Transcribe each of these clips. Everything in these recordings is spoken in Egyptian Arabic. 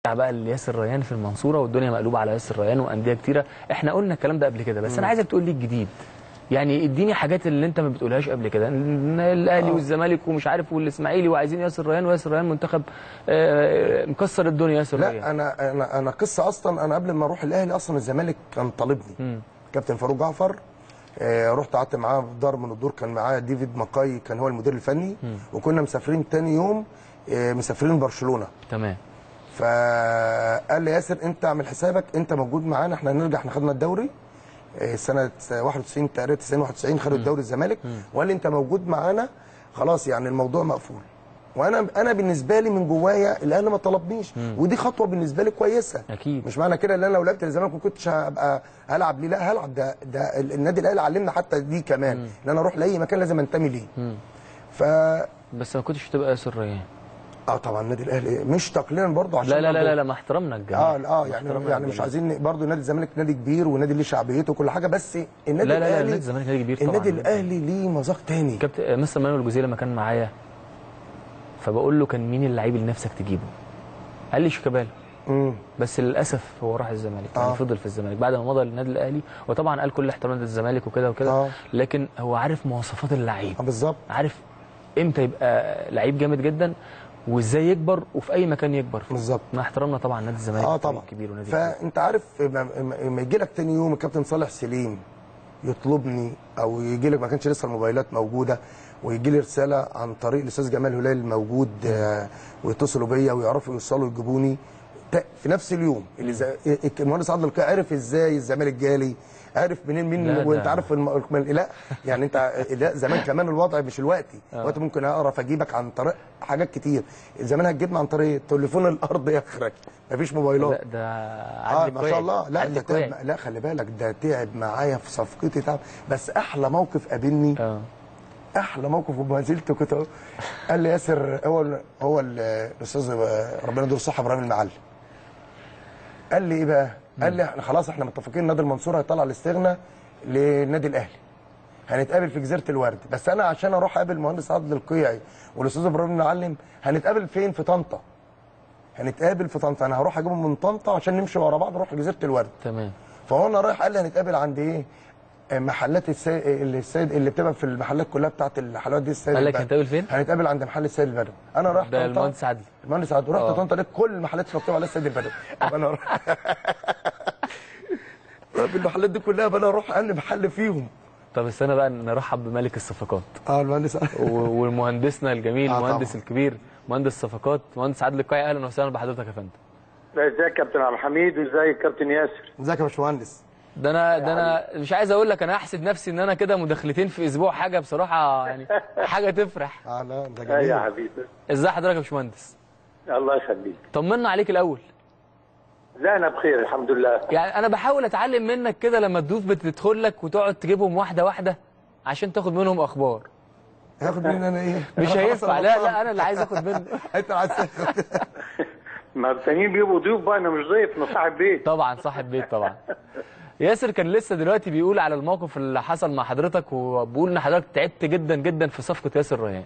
بقى لياسر ريان في المنصوره والدنيا مقلوبه على ياسر ريان وانديه كتيره احنا قلنا الكلام ده قبل كده بس انا عايزك تقول لي الجديد يعني اديني حاجات اللي انت ما بتقولهاش قبل كده إن الاهلي والزمالك ومش عارف والاسماعيلي وعايزين ياسر ريان وياسر ريان منتخب آه، مكسر الدنيا ياسر لا ريان انا انا انا قصه اصلا انا قبل ما اروح الاهلي اصلا الزمالك كان طالبني كابتن فاروق جعفر آه، رحت قعدت معاه في دار من الدور كان معاه ديفيد ماكاي كان هو المدير الفني وكنا مسافرين تاني يوم آه، مسافرين برشلونه تمام فقال لي ياسر انت اعمل حسابك انت موجود معانا احنا هنرجع احنا خدنا الدوري آه، سنه 91 تقريبا 90 91 خدوا الدوري الزمالك وقال لي انت موجود معانا خلاص يعني الموضوع مقفول وانا انا بالنسبه لي من جوايا الاهلي ما طلبنيش ودي خطوه بالنسبه لي كويسه أكيد. مش معنى كده ان انا لو لعبت الزمالك ما كنتش هبقى هلعب ليه لا هلعب ده ده النادي الاهلي علمنا حتى دي كمان ان انا اروح لاي مكان لازم انتمي ليه ف بس ما كنتش تبقى ياسر ريان اه طبعا النادي الاهلي مش تقليلا برضه عشان لا لا لا برضه- لا, لا مع احترامنا الجميع اه اه مع يعني احترامنا يعني مش للجميع. عايزين برضه نادي الزمالك نادي كبير ونادي ليه شعبيته وكل حاجه بس النادي لا لا لا، الاهلي نادي الزمالك نادي كبير طبعاً. النادي الاهلي ليه مذاق تاني كابتن مستر مانويل الجوزيه لما كان معايا فبقول له كان مين اللعيب اللي نفسك تجيبه؟ قال لي شيكابالا امم بس للاسف هو راح الزمالك يعني آه. فضل في الزمالك بعد ما مضى للنادي الاهلي وطبعا قال كل احترام نادي الزمالك وكده وكده آه. لكن هو عارف مواصفات اللعيب آه بالظبط عارف امتى يبقى لعيب جامد جدا وازاي يكبر وفي اي مكان يكبر بالظبط مع احترامنا طبعا نادي الزمالك اه فريق طبعا كبير ونادي كبير. فانت عارف لما- لما يجي لك تاني يوم الكابتن صالح سليم يطلبني او يجي لك ما كانش لسه الموبايلات موجوده ويجي لي رساله عن طريق الاستاذ جمال هلال الموجود آه، ويتصلوا بيا ويعرفوا يوصلوا يجيبوني ت- في نفس اليوم اللي زي- المهندس عادل القيعي عرف ازاي الزمالك جالي عرف منين مين لا، وانت ده- عارف الم... الم- لا يعني انت لا زمان كمان الوضع مش الوقتي وقت ممكن اعرف اجيبك عن طريق حاجات كتير زمان هتجيبنا عن طريق تليفون الارض يخرج مفيش موبايلات لا ده اه عدلي ما كويس. شاء الله لا عدلي ده تعب كويس. لا خلي بالك ده تعب معايا في صفقتي تعب بس احلى موقف قابلني اه احلى موقف وما زلت كنت أقول- قال لي ياسر هو ال- هو ال- الاستاذ ربنا يدور الصحه ابراهيم المعلم قال لي ايه بقى؟ قال لي احنا خلاص احنا متفقين نادي المنصوره هيطلع الاستغنى للنادي الاهلي هنتقابل في جزيره الورد بس انا عشان اروح اقابل المهندس عادل القيعي والاستاذ ابراهيم المعلم هنتقابل فين في طنطا هنتقابل في طنطا انا هروح اجيبهم من طنطا عشان نمشي ورا بعض نروح لجزيره الورد تمام فهو انا رايح قال لي هنتقابل عند ايه آه، محلات السيد اللي السيد اللي بتبقى في المحلات كلها بتاعت الحلويات دي السيد قال لك البدوي. هنتقابل فين؟ هنتقابل عند محل السيد البدوي انا رايح ده طنطا المهندس عدلي. المهندس عدلي رحت آه. طنطا لقيت كل المحلات مكتوب عليها السيد البدوي طب انا اروح طب المحلات دي كلها بقى انا اروح انهي محل فيهم طب استنى بقى نرحب بملك الصفقات اه المهندس و- ومهندسنا الجميل آه، المهندس طبعا. الكبير مهندس صفقات مهندس عادل القيعي اهلا وسهلا بحضرتك يا فندم ازيك يا كابتن عبد الحميد وازيك كابتن ياسر ازيك يا باشمهندس ده انا ده انا مش عايز اقول لك انا احسد نفسي ان انا كده مداخلتين في اسبوع حاجه بصراحه يعني حاجه تفرح اه لا ده اي يا جميل حبيبي ازاي حضرتك يا باشمهندس الله يخليك طمنا عليك الاول لا انا بخير الحمد لله يعني انا بحاول اتعلم منك كده لما الضيوف بتدخل لك وتقعد تجيبهم واحده واحده عشان تاخد منهم اخبار هاخد مني انا ايه مش خلاص هينفع أنا لا بطلع. لا انا اللي عايز اخد منه انت عايز تاخد. ما التانيين بيبقوا ضيوف بقى انا مش ضيف انا صاحب بيت طبعا صاحب بيت طبعا ياسر كان لسه دلوقتي بيقول على الموقف اللي حصل مع حضرتك وبيقول ان حضرتك تعبت جدا جدا في صفقه ياسر ريان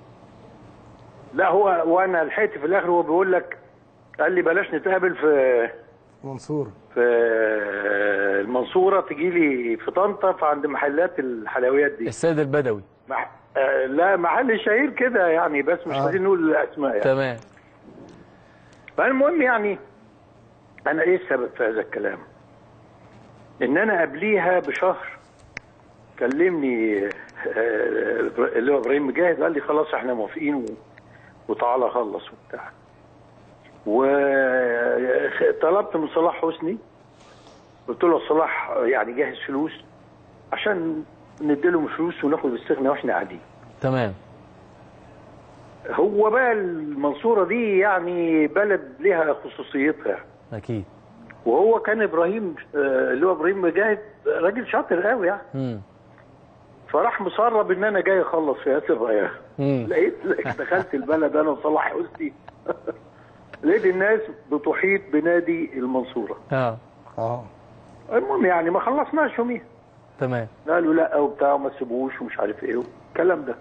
لا هو وانا لحقت في الاخر هو بيقول لك قال لي بلاش نتقابل في منصور في المنصوره تجي لي في طنطا فعند محلات الحلويات دي السيد البدوي مح... آه لا محل شهير كده يعني بس مش آه. عايزين نقول الاسماء يعني تمام فالمهم يعني انا ايه السبب في هذا الكلام ان انا قبليها بشهر كلمني آه، اللي هو ابراهيم مجاهد قال لي خلاص احنا موافقين و- وتعالى خلص وبتاع وطلبت من صلاح حسني قلت له صلاح يعني جهز فلوس عشان نديلهم فلوس وناخد استغنى واحنا قاعدين تمام هو بقى المنصوره دي يعني بلد لها خصوصيتها اكيد وهو كان ابراهيم آه، اللي هو ابراهيم مجاهد راجل شاطر قوي يعني امم فراح مسرب ان انا جاي اخلص في ياسر ريان امم لقيت لقيت دخلت البلد انا وصلاح حسني لقيت الناس بتحيط بنادي المنصوره اه اه المهم يعني ما خلصناش يوميها تمام قالوا لا وبتاع وما تسيبوش ومش عارف ايه الكلام ده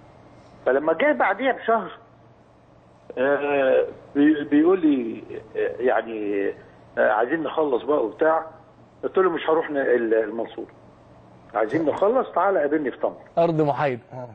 فلما جه بعديها بشهر آه بي- بيقول لي آه، يعني آه، عايزين نخلص بقى وبتاع قلت له مش هروح ن- ال- المنصوره عايزين نخلص تعالى قابلني في طنطا ارض محايد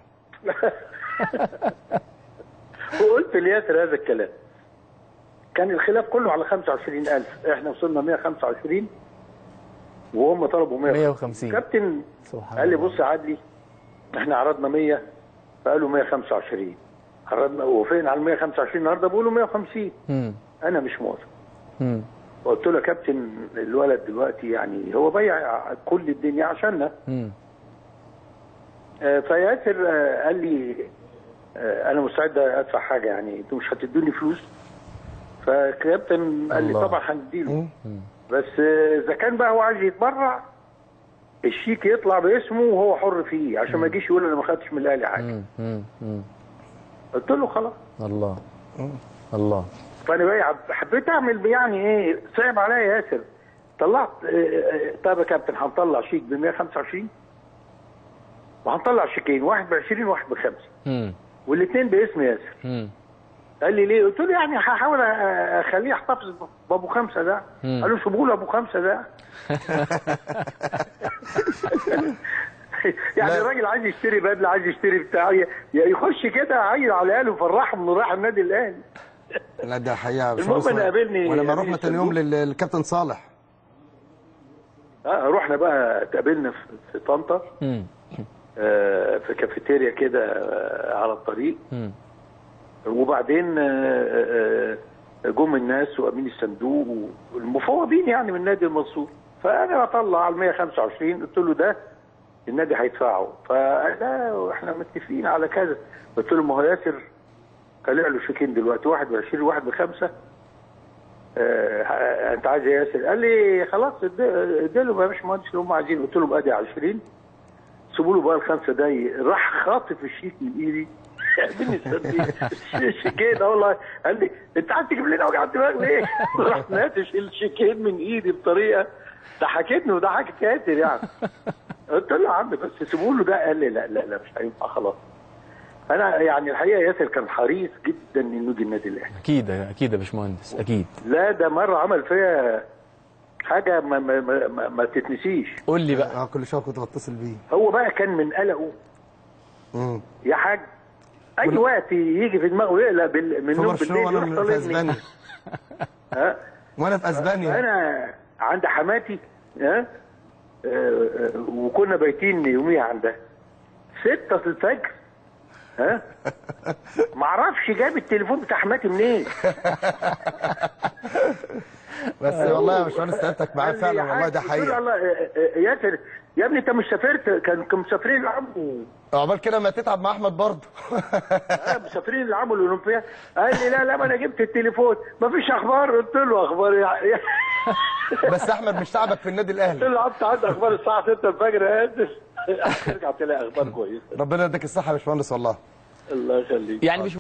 وقلت لياسر هذا الكلام كان الخلاف كله على 25000 احنا وصلنا 125 وهم طلبوا 100 150 كابتن سبحان قال لي الله. بص يا عدلي احنا عرضنا 100 فقالوا 125 عرضنا وفين على 125 النهارده بيقولوا 150 مم. انا مش موافق مم. قلت له يا كابتن الولد دلوقتي يعني هو بيع كل الدنيا عشاننا مم. آه، فياسر آه، قال لي آه، انا مستعد ادفع حاجه يعني انتوا مش هتدوني فلوس فكابتن قال لي الله. طبعا هنديله بس آه، اذا كان بقى هو عايز يتبرع الشيك يطلع باسمه وهو حر فيه عشان ما يجيش يقول انا ما خدتش من الاهلي حاجه مم. مم. مم. قلت له خلاص الله الله فانا بقى حبيت اعمل يعني ايه صعب عليا ياسر طلعت آه، آه، طب يا كابتن هنطلع شيك ب 125 وهنطلع شيكين واحد ب 20 وواحد ب 5 مم. والاثنين باسم ياسر مم. قال لي ليه؟ قلت له يعني هحاول أ- اخليه يحتفظ بابو خمسه ده مم. قال له سيبوا له ابو خمسه ده يعني لا. الراجل عايز يشتري بدله عايز يشتري بتاع ي- يخش كده عيل على الاهلي ويفرحهم انه راح النادي الاهلي لا ده حقيقه المهم باشمهندس إن قابلني ولما أمين رحنا تاني يوم الصندوق. لل- للكابتن صالح آه رحنا بقى اتقابلنا في في طنطا مم. آه، في كافيتيريا كده آه، على الطريق مم. وبعدين آه، آه، جم الناس وامين الصندوق والمفوضين يعني من نادي المنصور فانا بطلع على 125 قلت له ده النادي هيدفعه فقال لا احنا متفقين على كذا قلت له ما هو ياسر طلع له شيكين دلوقتي واحد ب 20 وواحد بخمسه آه انت عايز يا ياسر قال لي خلاص ادي- اديله يا باشمهندس اللي هم عايزينه قلت له ادي 20 سيبوا له بقى الخمسه دقايق راح خاطف الشيك من ايدي من الشيكين اه والله قال لي انت عايز تجيب لنا وجع دماغ ليه؟ راح ناتش الشيكين من ايدي بطريقه ضحكتني وضحكت ياسر يعني قلت له يا عم بس سيبوا له ده قال لي لا لا لا مش هينفع خلاص انا يعني الحقيقه ياسر كان حريص جدا انه يجي النادي الاهلي اكيد اكيد يا باشمهندس اكيد لا ده مره عمل فيها حاجه ما ما ما, ما, ما تتنسيش قول لي بقى اه كل شويه كنت بتصل بيه هو بقى كان من قلقه مم. يا حاج اي وقت يجي في دماغه يقلق بال... من في النوم برشلونه بالليل وانا يروح في طالبني اسبانيا ها وانا في اسبانيا انا عند حماتي ها آه، آه، وكنا بايتين يوميها عندها ستة الفجر ها معرفش جاب التليفون بتاع حماتي منين بس والله يا باشمهندس سعادتك معايا قال لي فعلا يا والله حاج، ده قلت له حقيقه الله آه، آه، ياسر يا ابني انت مش سافرت كان كانوا مسافرين العموا عقبال كده ما تتعب مع احمد برضه آه، مسافرين العموا الاولمبياد قال لي لا لا ما انا جبت التليفون ما فيش اخبار قلت له اخبار يا- يا- بس احمد مش تعبك في النادي قلت الاهلي له عدت عندي اخبار الساعه 6 الفجر يا اسف ارجع تلاقي اخبار كويسه ربنا يديك الصحه يا باشمهندس والله الله يخليك يعني مش